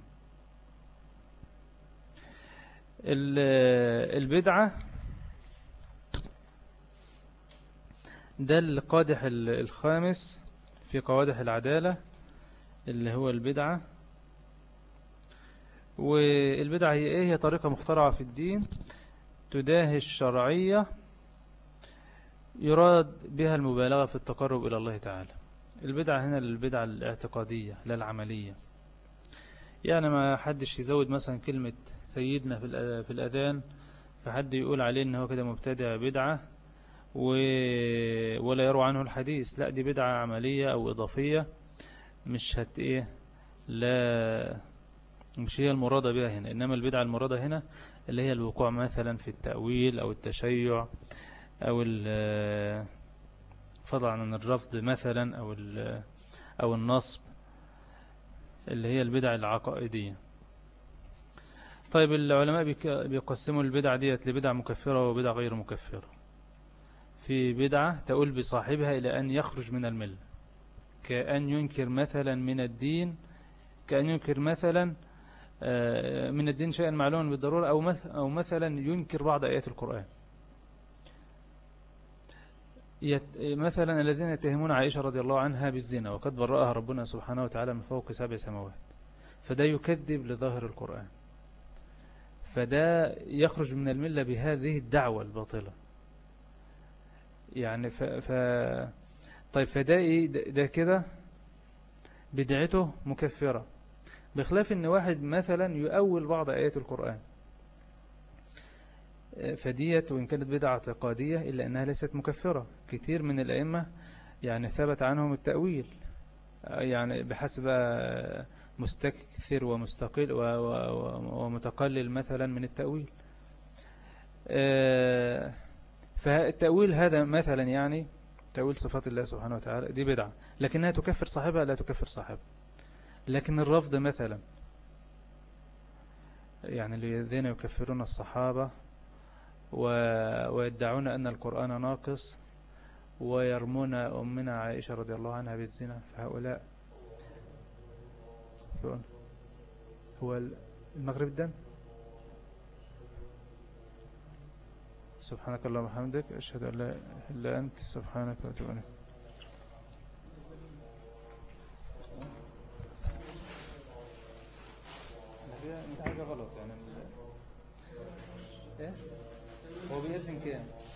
ال- البدعة ده القادح ال- الخامس في قوادح العدالة اللي هو البدعة والبدعة هي ايه هي طريقة مخترعة في الدين تداهي الشرعية يراد بها المبالغة في التقرب إلى الله تعالى البدعة هنا البدعة الاعتقادية لا العملية يعني ما حدش يزود مثلا كلمة سيدنا في الأ- في الأذان فحد يقول عليه إن هو كده مبتدع بدعة و... ولا يروى عنه الحديث لا دي بدعة عملية أو إضافية مش هت إيه لا مش هي المرادة بها هنا إنما البدعة المرادة هنا اللي هي الوقوع مثلا في التأويل أو التشيع أو ال- فضلا عن الرفض مثلا أو ال- أو النصب اللي هي البدع العقائدية طيب العلماء بيك- بيقسموا البدع ديت لبدع مكفرة وبدع غير مكفرة في بدعة تقول بصاحبها إلى أن يخرج من الملة كأن ينكر مثلا من الدين كأن ينكر مثلا آه، من الدين شيئا معلوما بالضرورة أو مث- أو مثلا ينكر بعض آيات القرآن يت... مثلا الذين يتهمون عائشة رضي الله عنها بالزنا وقد برأها ربنا سبحانه وتعالى من فوق سبع سماوات فده يكذب لظاهر القرآن فده يخرج من الملة بهذه الدعوة الباطلة يعني ف... ف... طيب فده ايه ده ده كده بدعته مكفرة بخلاف ان واحد مثلا يؤول بعض آيات القرآن آه، فديت وإن كانت بدعة اعتقادية إلا أنها ليست مكفرة كتير من الأئمة يعني ثبت عنهم التأويل آه، يعني بحسب آه، مستكثر ومستقل و- و- و- ومتقلل مثلا من التأويل آه، فالتأويل هذا مثلا يعني تأويل صفات الله سبحانه وتعالى دي بدعة لكنها تكفر صاحبها لا تكفر صاحبها لكن الرفض مثلا يعني الذين يكفرون الصحابة و- ويدعون أن القرآن ناقص ويرمون أمنا عائشة رضي الله عنها بالزنا فهؤلاء سؤال. هو ال- المغرب الدم سبحانك اللهم وبحمدك أشهد أن لا إله إلا أنت سبحانك وأتوب إليك حاجة غلط يعني ايه هو بيأذن كام